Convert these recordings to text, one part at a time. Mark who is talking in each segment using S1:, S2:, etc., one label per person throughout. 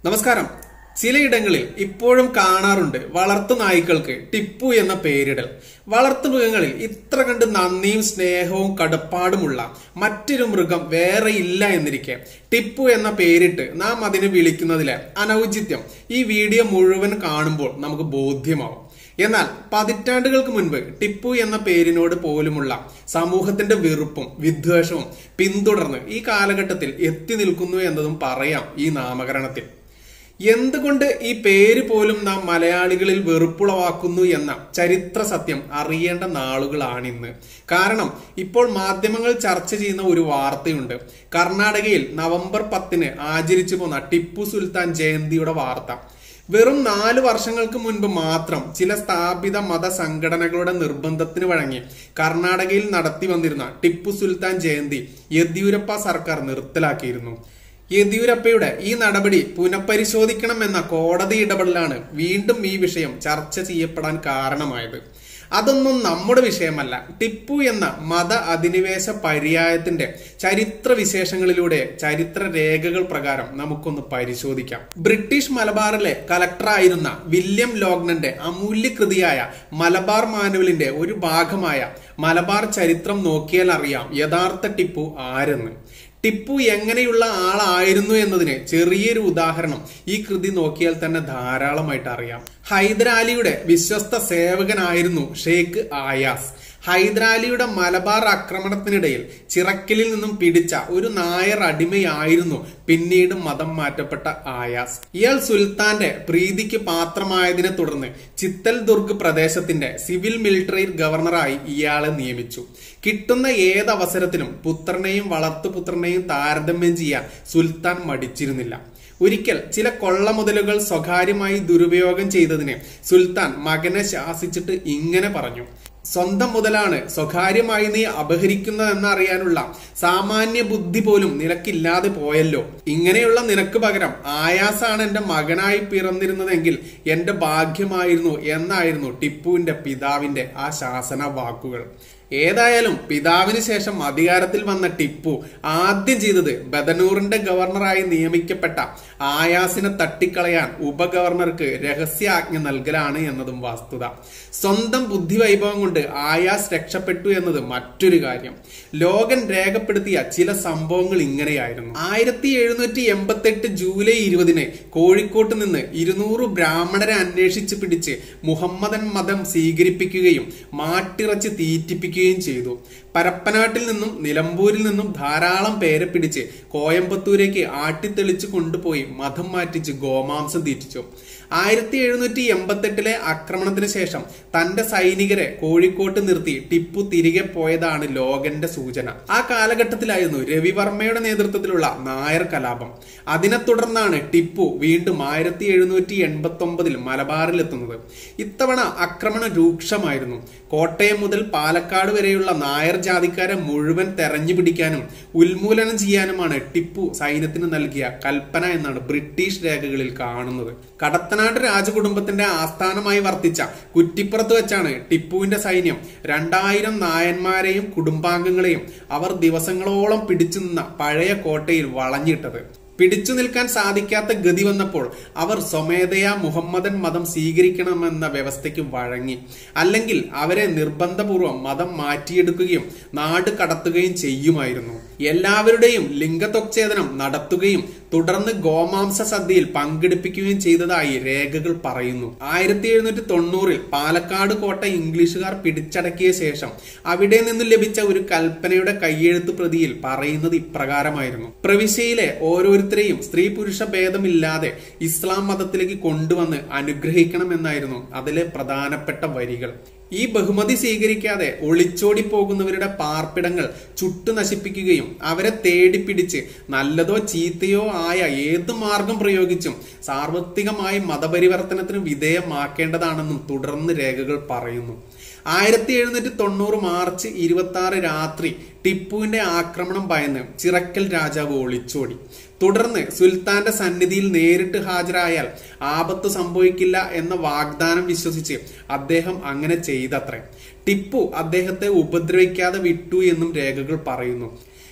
S1: നമസ്കാരം ചിലയിടങ്ങളിൽ ഇപ്പോഴും കാണാറുണ്ട് വളർത്തു നായ്ക്കൾക്ക് ടിപ്പു എന്ന പേരിടൽ വളർത്തു മൃഗങ്ങളിൽ ഇത്ര കണ്ട് നന്ദിയും സ്നേഹവും കടപ്പാടുമുള്ള മറ്റൊരു മൃഗം വേറെ ഇല്ല എന്നിരിക്കെ ടിപ്പു എന്ന പേരിട്ട് നാം അതിനെ വിളിക്കുന്നതിലെ അനൗചിത്യം ഈ വീഡിയോ മുഴുവൻ കാണുമ്പോൾ നമുക്ക് ബോധ്യമാവും എന്നാൽ പതിറ്റാണ്ടുകൾക്ക് മുൻപ് ടിപ്പു എന്ന പേരിനോട് പോലുമുള്ള സമൂഹത്തിന്റെ വെറുപ്പും വിദ്വേഷവും പിന്തുടർന്ന് ഈ കാലഘട്ടത്തിൽ എത്തി നിൽക്കുന്നു എന്നതും പറയാം ഈ നാമകരണത്തിൽ എന്തുകൊണ്ട് ഈ പേര് പോലും നാം മലയാളികളിൽ വെറുപ്പുളവാക്കുന്നു എന്ന ചരിത്ര സത്യം അറിയേണ്ട നാളുകളാണിന്ന് കാരണം ഇപ്പോൾ മാധ്യമങ്ങൾ ചർച്ച ചെയ്യുന്ന ഒരു വാർത്തയുണ്ട് കർണാടകയിൽ നവംബർ പത്തിന് ആചരിച്ചു പോന്ന ടിപ്പു സുൽത്താൻ ജയന്തിയുടെ വാർത്ത വെറും നാല് വർഷങ്ങൾക്ക് മുൻപ് മാത്രം ചില സ്ഥാപിത മത സംഘടനകളുടെ നിർബന്ധത്തിന് വഴങ്ങി കർണാടകയിൽ നടത്തി വന്നിരുന്ന ടിപ്പു സുൽത്താൻ ജയന്തി യെദ്യൂരപ്പ സർക്കാർ നിർത്തലാക്കിയിരുന്നു യെദ്യൂരപ്പയുടെ ഈ നടപടി പുനഃപരിശോധിക്കണമെന്ന കോടതി ഇടപെടലാണ് വീണ്ടും ഈ വിഷയം ചർച്ച ചെയ്യപ്പെടാൻ കാരണമായത് അതൊന്നും നമ്മുടെ വിഷയമല്ല ടിപ്പു എന്ന മത അധിനിവേശ പര്യായത്തിന്റെ ചരിത്ര വിശേഷങ്ങളിലൂടെ ചരിത്ര രേഖകൾ പ്രകാരം നമുക്കൊന്ന് പരിശോധിക്കാം ബ്രിട്ടീഷ് മലബാറിലെ കലക്ടറായിരുന്ന വില്യം ലോഗ്നന്റെ അമൂല്യകൃതിയായ മലബാർ മാനുവലിന്റെ ഒരു ഭാഗമായ മലബാർ ചരിത്രം നോക്കിയാൽ അറിയാം യഥാർത്ഥ ടിപ്പു ആരെന്ന് ടിപ്പു എങ്ങനെയുള്ള ആളായിരുന്നു എന്നതിന് ചെറിയൊരു ഉദാഹരണം ഈ കൃതി നോക്കിയാൽ തന്നെ ധാരാളമായിട്ട് അറിയാം ഹൈദരാലിയുടെ വിശ്വസ്ത സേവകനായിരുന്നു ഷെയ്ഖ് ആയാസ് ഹൈദരാലിയുടെ മലബാർ ആക്രമണത്തിനിടയിൽ ചിറക്കലിൽ നിന്നും പിടിച്ച ഒരു നായർ അടിമയായിരുന്നു പിന്നീട് മതം മാറ്റപ്പെട്ട ആയാസ് ഇയാൾ സുൽത്താന്റെ പ്രീതിക്ക് പാത്രമായതിനെ തുടർന്ന് ചിത്തൽ ദുർഗ് പ്രദേശത്തിന്റെ സിവിൽ മിലിറ്ററി ഗവർണറായി ഇയാളെ നിയമിച്ചു കിട്ടുന്ന ഏതവസരത്തിലും പുത്രനെയും വളർത്തുപുത്രനെയും താരതമ്യം ചെയ്യാൻ സുൽത്താൻ മടിച്ചിരുന്നില്ല ഒരിക്കൽ ചില കൊള്ളമുതലുകൾ സ്വകാര്യമായി ദുരുപയോഗം ചെയ്തതിന് സുൽത്താൻ മകനെ ശാസിച്ചിട്ട് ഇങ്ങനെ പറഞ്ഞു സ്വന്തം മുതലാണ് സ്വകാര്യമായി നീ അപഹരിക്കുന്നതെന്നറിയാനുള്ള സാമാന്യ ബുദ്ധി പോലും നിനക്കില്ലാതെ പോയല്ലോ ഇങ്ങനെയുള്ള നിനക്ക് പകരം ആയാസാണ് എന്റെ മകനായി പിറന്നിരുന്നതെങ്കിൽ എന്റെ ഭാഗ്യമായിരുന്നു എന്നായിരുന്നു ടിപ്പുവിന്റെ പിതാവിന്റെ ആ ശാസന വാക്കുകൾ ഏതായാലും പിതാവിന് ശേഷം അധികാരത്തിൽ വന്ന ടിപ്പു ആദ്യം ചെയ്തത് ബദനൂറിന്റെ ഗവർണറായി നിയമിക്കപ്പെട്ട ആയാസിനെ തട്ടിക്കളയാൻ ഉപഗവർണർക്ക് രഹസ്യാജ്ഞ നൽകലാണ് എന്നതും വസ്തുത സ്വന്തം ബുദ്ധി വൈഭവം കൊണ്ട് ആയാസ് രക്ഷപ്പെട്ടു എന്നത് മറ്റൊരു കാര്യം ലോകൻ രേഖപ്പെടുത്തിയ ചില സംഭവങ്ങൾ ഇങ്ങനെയായിരുന്നു ആയിരത്തി എഴുന്നൂറ്റി എൺപത്തി എട്ട് ജൂലൈ ഇരുപതിന് കോഴിക്കോട്ട് നിന്ന് ഇരുന്നൂറ് ബ്രാഹ്മണരെ അന്വേഷിച്ച് പിടിച്ച് മുഹമ്മദൻ മതം സ്വീകരിപ്പിക്കുകയും മാട്ടിറച്ച് തീറ്റിപ്പിക്കുകയും ചെയ്തു പരപ്പനാട്ടിൽ നിന്നും നിലമ്പൂരിൽ നിന്നും ധാരാളം പേരെ പിടിച്ച് കോയമ്പത്തൂരേക്ക് ആട്ടിത്തെളിച്ച് കൊണ്ടുപോയി മതം മാറ്റിച്ച് ഗോമാംസം തീറ്റിച്ചു ആയിരത്തി എഴുന്നൂറ്റി എൺപത്തെട്ടിലെ ആക്രമണത്തിന് ശേഷം തന്റെ സൈനികരെ കോഴിക്കോട്ട് നിർത്തി ടിപ്പു തിരികെ പോയതാണ് ലോകന്റെ സൂചന ആ കാലഘട്ടത്തിലായിരുന്നു രവിവർമ്മയുടെ നേതൃത്വത്തിലുള്ള നായർ കലാപം അതിനെ തുടർന്നാണ് ടിപ്പു വീണ്ടും ആയിരത്തി എഴുന്നൂറ്റി എൺപത്തി ഒമ്പതിൽ മലബാറിലെത്തുന്നത് ഇത്തവണ ആക്രമണം രൂക്ഷമായിരുന്നു കോട്ടയം മുതൽ പാലക്കാട് വരെയുള്ള നായർ ജാതിക്കാരെ മുഴുവൻ തെരഞ്ഞു പിടിക്കാനും ഉന്മൂലനം ചെയ്യാനുമാണ് ടിപ്പു സൈന്യത്തിന് നൽകിയ കൽപ്പന എന്നാണ് ബ്രിട്ടീഷ് രേഖകളിൽ കാണുന്നത് കടത്തനാട് രാജകുടുംബത്തിന്റെ ആസ്ഥാനമായി വർത്തിച്ച കുറ്റിപ്പുറത്ത് വെച്ചാണ് ടിപ്പുവിന്റെ സൈന്യം രണ്ടായിരം നായന്മാരെയും കുടുംബാംഗങ്ങളെയും അവർ ദിവസങ്ങളോളം പിടിച്ചു നിന്ന പഴയ കോട്ടയിൽ വളഞ്ഞിട്ടത് പിടിച്ചു നിൽക്കാൻ സാധിക്കാത്ത ഗതി വന്നപ്പോൾ അവർ സ്വമേധയാ മുഹമ്മദൻ മതം സ്വീകരിക്കണമെന്ന വ്യവസ്ഥയ്ക്ക് വഴങ്ങി അല്ലെങ്കിൽ അവരെ നിർബന്ധപൂർവം മതം മാറ്റിയെടുക്കുകയും നാട് കടത്തുകയും ചെയ്യുമായിരുന്നു എല്ലാവരുടെയും ലിംഗത്വച്ഛേദനം നടത്തുകയും തുടർന്ന് ഗോമാംസ സദ്യയിൽ പങ്കെടുപ്പിക്കുകയും ചെയ്തതായി രേഖകൾ പറയുന്നു ആയിരത്തി എഴുന്നൂറ്റി തൊണ്ണൂറിൽ പാലക്കാട് കോട്ട ഇംഗ്ലീഷുകാർ പിടിച്ചടക്കിയ ശേഷം അവിടെ നിന്ന് ലഭിച്ച ഒരു കൽപ്പനയുടെ കയ്യെഴുത്ത് പ്രതിയിൽ പറയുന്നത് ഇപ്രകാരമായിരുന്നു പ്രവിശ്യയിലെ ഓരോരുത്തരെയും സ്ത്രീ പുരുഷ ഭേദമില്ലാതെ ഇസ്ലാം മതത്തിലേക്ക് കൊണ്ടുവന്ന് അനുഗ്രഹിക്കണമെന്നായിരുന്നു അതിലെ പ്രധാനപ്പെട്ട വരികൾ ഈ ബഹുമതി സ്വീകരിക്കാതെ ഒളിച്ചോടി പോകുന്നവരുടെ പാർപ്പിടങ്ങൾ ചുട്ടു നശിപ്പിക്കുകയും അവരെ തേടിപ്പിടിച്ച് നല്ലതോ ചീത്തയോ ആയ ഏത് മാർഗം പ്രയോഗിച്ചും സാർവത്രികമായി മതപരിവർത്തനത്തിന് വിധേയമാക്കേണ്ടതാണെന്നും തുടർന്ന് രേഖകൾ പറയുന്നു ആയിരത്തി എഴുന്നൂറ്റി തൊണ്ണൂറ് മാർച്ച് ഇരുപത്തി ആറ് രാത്രി ടിപ്പുവിന്റെ ആക്രമണം ഭയന്ന് ചിറക്കൽ രാജാവ് ഒളിച്ചോടി തുടർന്ന് സുൽത്താന്റെ സന്നിധിയിൽ നേരിട്ട് ഹാജരായാൽ ആപത്ത് സംഭവിക്കില്ല എന്ന വാഗ്ദാനം വിശ്വസിച്ച് അദ്ദേഹം അങ്ങനെ ചെയ്തത്രേ ടിപ്പു അദ്ദേഹത്തെ ഉപദ്രവിക്കാതെ വിട്ടു എന്നും രേഖകൾ പറയുന്നു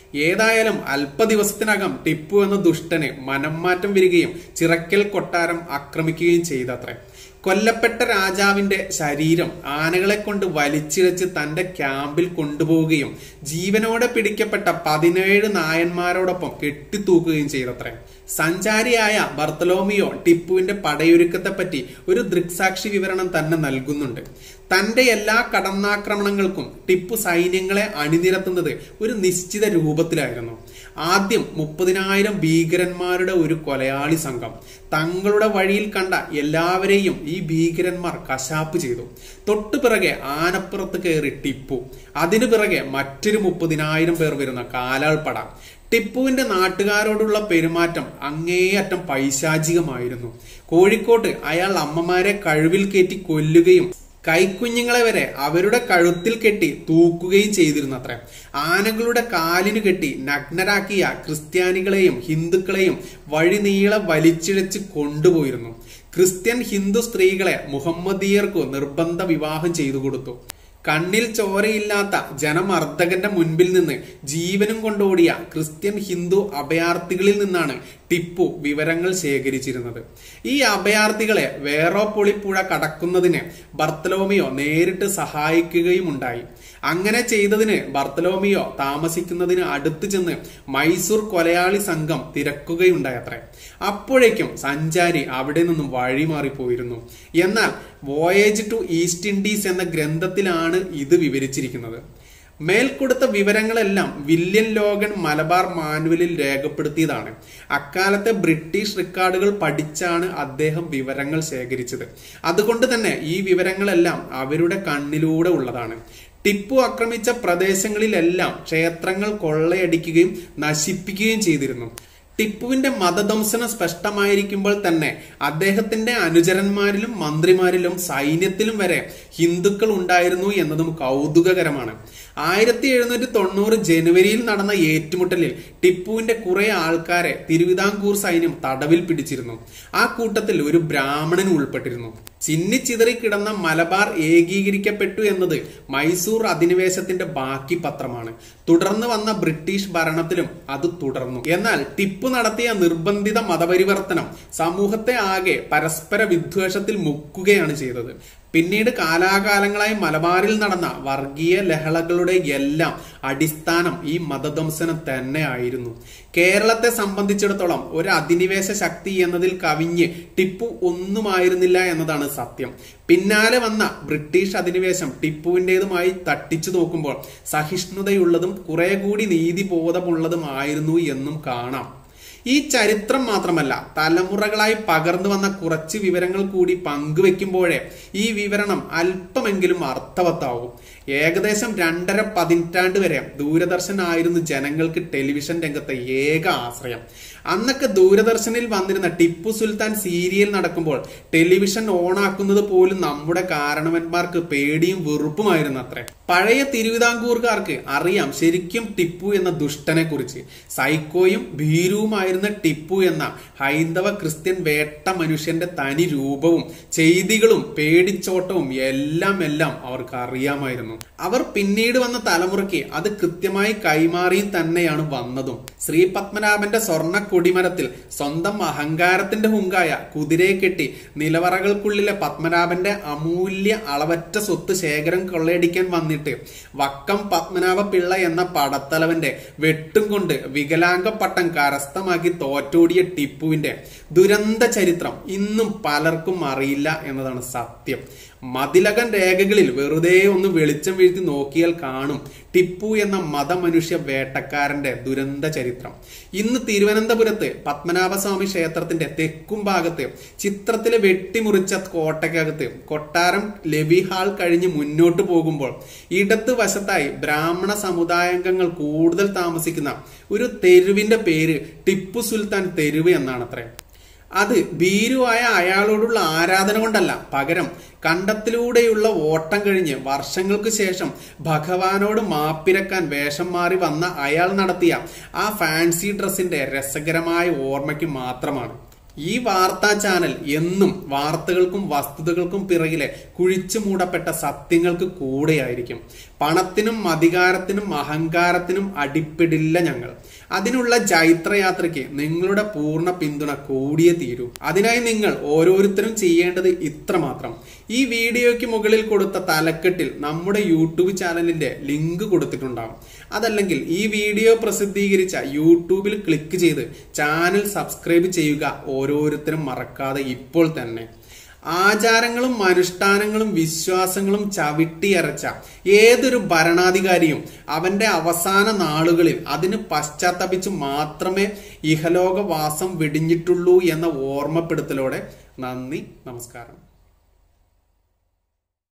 S1: ഏതായാലും അല്പ ദിവസത്തിനകം ടിപ്പു എന്ന ദുഷ്ടന് മനംമാറ്റം വരികയും ചിറക്കൽ കൊട്ടാരം ആക്രമിക്കുകയും ചെയ്തത്രേ കൊല്ലപ്പെട്ട രാജാവിന്റെ ശരീരം ആനകളെ കൊണ്ട് വലിച്ചിഴച്ച് തന്റെ ക്യാമ്പിൽ കൊണ്ടുപോവുകയും ജീവനോടെ പിടിക്കപ്പെട്ട പതിനേഴ് നായന്മാരോടൊപ്പം കെട്ടിത്തൂക്കുകയും ചെയ്തത്രേ സഞ്ചാരിയായ ബർത്തലോമിയോ ടിപ്പുവിന്റെ പടയൊരുക്കത്തെപ്പറ്റി ഒരു ദൃക്സാക്ഷി വിവരണം തന്നെ നൽകുന്നുണ്ട് തന്റെ എല്ലാ കടന്നാക്രമണങ്ങൾക്കും ടിപ്പു സൈന്യങ്ങളെ അണിനിരത്തുന്നത് ഒരു നിശ്ചിത രൂപത്തിലായിരുന്നു ആദ്യം മുപ്പതിനായിരം ഭീകരന്മാരുടെ ഒരു കൊലയാളി സംഘം തങ്ങളുടെ വഴിയിൽ കണ്ട എല്ലാവരെയും ഈ ഭീകരന്മാർ കശാപ്പ് ചെയ്തു തൊട്ടു പിറകെ ആനപ്പുറത്ത് കയറി ടിപ്പു അതിനു പിറകെ മറ്റൊരു മുപ്പതിനായിരം പേർ വരുന്ന കാലാൾപ്പട ടിപ്പുവിന്റെ നാട്ടുകാരോടുള്ള പെരുമാറ്റം അങ്ങേയറ്റം പൈശാചികമായിരുന്നു കോഴിക്കോട്ട് അയാൾ അമ്മമാരെ കഴിവിൽ കയറ്റി കൊല്ലുകയും കൈക്കുഞ്ഞുങ്ങളെ വരെ അവരുടെ കഴുത്തിൽ കെട്ടി തൂക്കുകയും ചെയ്തിരുന്നത്രേ ആനകളുടെ കാലിനു കെട്ടി നഗ്നരാക്കിയ ക്രിസ്ത്യാനികളെയും ഹിന്ദുക്കളെയും വഴിനീളെ വലിച്ചിഴച്ച് കൊണ്ടുപോയിരുന്നു ക്രിസ്ത്യൻ ഹിന്ദു സ്ത്രീകളെ മുഹമ്മദീയർക്കു നിർബന്ധ വിവാഹം ചെയ്തു കൊടുത്തു കണ്ണിൽ ചോരയില്ലാത്ത ജനമർദ്ദകന്റെ മുൻപിൽ നിന്ന് ജീവനും കൊണ്ടോടിയ ക്രിസ്ത്യൻ ഹിന്ദു അഭയാർത്ഥികളിൽ നിന്നാണ് ടിപ്പു വിവരങ്ങൾ ശേഖരിച്ചിരുന്നത് ഈ അഭയാർത്ഥികളെ വേറോപ്പൊളി പുഴ കടക്കുന്നതിന് ബർത്തലോമിയോ നേരിട്ട് സഹായിക്കുകയും ഉണ്ടായി അങ്ങനെ ചെയ്തതിന് ബർത്തലോമിയോ താമസിക്കുന്നതിന് അടുത്ത് ചെന്ന് മൈസൂർ കൊലയാളി സംഘം തിരക്കുകയുണ്ടായത്രേ അപ്പോഴേക്കും സഞ്ചാരി അവിടെ നിന്നും വഴിമാറിപ്പോയിരുന്നു എന്നാൽ വോയേജ് ടു ഈസ്റ്റ് ഇൻഡീസ് എന്ന ഗ്രന്ഥത്തിലാണ് ഇത് വിവരിച്ചിരിക്കുന്നത് മേൽക്കൊടുത്ത വിവരങ്ങളെല്ലാം വില്യം ലോഗൻ മലബാർ മാനുവലിൽ രേഖപ്പെടുത്തിയതാണ് അക്കാലത്തെ ബ്രിട്ടീഷ് റെക്കോർഡുകൾ പഠിച്ചാണ് അദ്ദേഹം വിവരങ്ങൾ ശേഖരിച്ചത് അതുകൊണ്ട് തന്നെ ഈ വിവരങ്ങളെല്ലാം അവരുടെ കണ്ണിലൂടെ ഉള്ളതാണ് ടിപ്പു ആക്രമിച്ച പ്രദേശങ്ങളിലെല്ലാം ക്ഷേത്രങ്ങൾ കൊള്ളയടിക്കുകയും നശിപ്പിക്കുകയും ചെയ്തിരുന്നു ടിപ്പുവിന്റെ മതദംസനം സ്പഷ്ടമായിരിക്കുമ്പോൾ തന്നെ അദ്ദേഹത്തിന്റെ അനുചരന്മാരിലും മന്ത്രിമാരിലും സൈന്യത്തിലും വരെ ഹിന്ദുക്കൾ ഉണ്ടായിരുന്നു എന്നതും കൗതുകകരമാണ് ആയിരത്തി എഴുന്നൂറ്റി തൊണ്ണൂറ് ജനുവരിയിൽ നടന്ന ഏറ്റുമുട്ടലിൽ ടിപ്പുവിന്റെ കുറെ ആൾക്കാരെ തിരുവിതാംകൂർ സൈന്യം തടവിൽ പിടിച്ചിരുന്നു ആ കൂട്ടത്തിൽ ഒരു ബ്രാഹ്മണൻ ഉൾപ്പെട്ടിരുന്നു ചിന്നിച്ചിതറി കിടന്ന മലബാർ ഏകീകരിക്കപ്പെട്ടു എന്നത് മൈസൂർ അധിനിവേശത്തിന്റെ ബാക്കി പത്രമാണ് തുടർന്ന് വന്ന ബ്രിട്ടീഷ് ഭരണത്തിലും അത് തുടർന്നു എന്നാൽ ടിപ്പു നടത്തിയ നിർബന്ധിത മതപരിവർത്തനം സമൂഹത്തെ ആകെ പരസ്പര വിദ്വേഷത്തിൽ മുക്കുകയാണ് ചെയ്തത് പിന്നീട് കാലാകാലങ്ങളായി മലബാറിൽ നടന്ന വർഗീയ ലഹളകളുടെ എല്ലാം അടിസ്ഥാനം ഈ മതധ്വംസനം തന്നെ ആയിരുന്നു കേരളത്തെ സംബന്ധിച്ചിടത്തോളം ഒരു അധിനിവേശ ശക്തി എന്നതിൽ കവിഞ്ഞ് ടിപ്പു ഒന്നുമായിരുന്നില്ല എന്നതാണ് സത്യം പിന്നാലെ വന്ന ബ്രിട്ടീഷ് അധിനിവേശം ടിപ്പുവിൻ്റെതുമായി തട്ടിച്ചു നോക്കുമ്പോൾ സഹിഷ്ണുതയുള്ളതും കുറെ കൂടി നീതിബോധമുള്ളതുമായിരുന്നു എന്നും കാണാം ഈ ചരിത്രം മാത്രമല്ല തലമുറകളായി പകർന്നു വന്ന കുറച്ച് വിവരങ്ങൾ കൂടി പങ്കുവെക്കുമ്പോഴേ ഈ വിവരണം അല്പമെങ്കിലും അർത്ഥവത്താവും ഏകദേശം രണ്ടര പതിറ്റാണ്ട് വരെ ദൂരദർശൻ ആയിരുന്നു ജനങ്ങൾക്ക് ടെലിവിഷൻ രംഗത്തെ ഏക ആശ്രയം അന്നൊക്കെ ദൂരദർശനിൽ വന്നിരുന്ന ടിപ്പു സുൽത്താൻ സീരിയൽ നടക്കുമ്പോൾ ടെലിവിഷൻ ഓണാക്കുന്നത് പോലും നമ്മുടെ കാരണവന്മാർക്ക് പേടിയും വെറുപ്പുമായിരുന്നു അത്രേ പഴയ തിരുവിതാംകൂറുകാർക്ക് അറിയാം ശരിക്കും ടിപ്പു എന്ന ദുഷ്ടനെ കുറിച്ച് സൈക്കോയും ഭീരുവുമായിരുന്ന ടിപ്പു എന്ന ഹൈന്ദവ ക്രിസ്ത്യൻ വേട്ട മനുഷ്യന്റെ തനി രൂപവും ചെയ്തികളും പേടിച്ചോട്ടവും എല്ലാം എല്ലാം അവർക്ക് അറിയാമായിരുന്നു അവർ പിന്നീട് വന്ന തലമുറയ്ക്ക് അത് കൃത്യമായി കൈമാറിയും തന്നെയാണ് വന്നതും ശ്രീ പത്മനാഭന്റെ സ്വർണ്ണ കൊടിമരത്തിൽ സ്വന്തം അഹങ്കാരത്തിന്റെ ഹുങ്കായ കുതിരയെ കെട്ടി നിലവറകൾക്കുള്ളിലെ പത്മനാഭന്റെ അമൂല്യ അളവറ്റ സ്വത്ത് ശേഖരം കൊള്ളയടിക്കാൻ വന്നിട്ട് വക്കം പത്മനാഭ പിള്ള എന്ന പടത്തലവന്റെ വെട്ടും കൊണ്ട് വികലാംഗ പട്ടം കരസ്ഥമാക്കി തോറ്റോടിയ ടിപ്പുവിന്റെ ദുരന്ത ചരിത്രം ഇന്നും പലർക്കും അറിയില്ല എന്നതാണ് സത്യം മതിലകൻ രേഖകളിൽ വെറുതെ ഒന്ന് വെളിച്ചം വീഴ്ത്തി നോക്കിയാൽ കാണും ടിപ്പു എന്ന മതമനുഷ്യ വേട്ടക്കാരന്റെ ദുരന്ത ചരിത്രം ഇന്ന് തിരുവനന്തപുരത്ത് പത്മനാഭസ്വാമി ക്ഷേത്രത്തിന്റെ തെക്കും ഭാഗത്ത് ചിത്രത്തിലെ വെട്ടിമുറിച്ച കോട്ടയ്ക്കകത്ത് കൊട്ടാരം ലബി ഹാൾ കഴിഞ്ഞ് മുന്നോട്ട് പോകുമ്പോൾ ഇടത്ത് വശത്തായി ബ്രാഹ്മണ സമുദായാംഗങ്ങൾ കൂടുതൽ താമസിക്കുന്ന ഒരു തെരുവിന്റെ പേര് ടിപ്പു സുൽത്താൻ തെരുവ് എന്നാണത്രേ അത് ഭീരുവായ അയാളോടുള്ള ആരാധന കൊണ്ടല്ല പകരം കണ്ടത്തിലൂടെയുള്ള ഓട്ടം കഴിഞ്ഞ് വർഷങ്ങൾക്ക് ശേഷം ഭഗവാനോട് മാപ്പിരക്കാൻ വേഷം മാറി വന്ന അയാൾ നടത്തിയ ആ ഫാൻസി ഡ്രസ്സിന്റെ രസകരമായ ഓർമ്മയ്ക്ക് മാത്രമാണ് ഈ വാർത്താ ചാനൽ എന്നും വാർത്തകൾക്കും വസ്തുതകൾക്കും പിറകിലെ കുഴിച്ചു മൂടപ്പെട്ട സത്യങ്ങൾക്ക് കൂടെയായിരിക്കും പണത്തിനും അധികാരത്തിനും അഹങ്കാരത്തിനും അടിപ്പെടില്ല ഞങ്ങൾ അതിനുള്ള ജൈത്രയാത്രയ്ക്ക് നിങ്ങളുടെ പൂർണ്ണ പിന്തുണ കൂടിയേ തീരൂ അതിനായി നിങ്ങൾ ഓരോരുത്തരും ചെയ്യേണ്ടത് ഇത്രമാത്രം ഈ വീഡിയോയ്ക്ക് മുകളിൽ കൊടുത്ത തലക്കെട്ടിൽ നമ്മുടെ യൂട്യൂബ് ചാനലിന്റെ ലിങ്ക് കൊടുത്തിട്ടുണ്ടാവും അതല്ലെങ്കിൽ ഈ വീഡിയോ പ്രസിദ്ധീകരിച്ച യൂട്യൂബിൽ ക്ലിക്ക് ചെയ്ത് ചാനൽ സബ്സ്ക്രൈബ് ചെയ്യുക ഓരോരുത്തരും മറക്കാതെ ഇപ്പോൾ തന്നെ ആചാരങ്ങളും അനുഷ്ഠാനങ്ങളും വിശ്വാസങ്ങളും ചവിട്ടിയരച്ച ഏതൊരു ഭരണാധികാരിയും അവന്റെ അവസാന നാളുകളിൽ അതിന് പശ്ചാത്തപിച്ച് മാത്രമേ ഇഹലോകവാസം വെടിഞ്ഞിട്ടുള്ളൂ എന്ന ഓർമ്മപ്പെടുത്തലോടെ നന്ദി നമസ്കാരം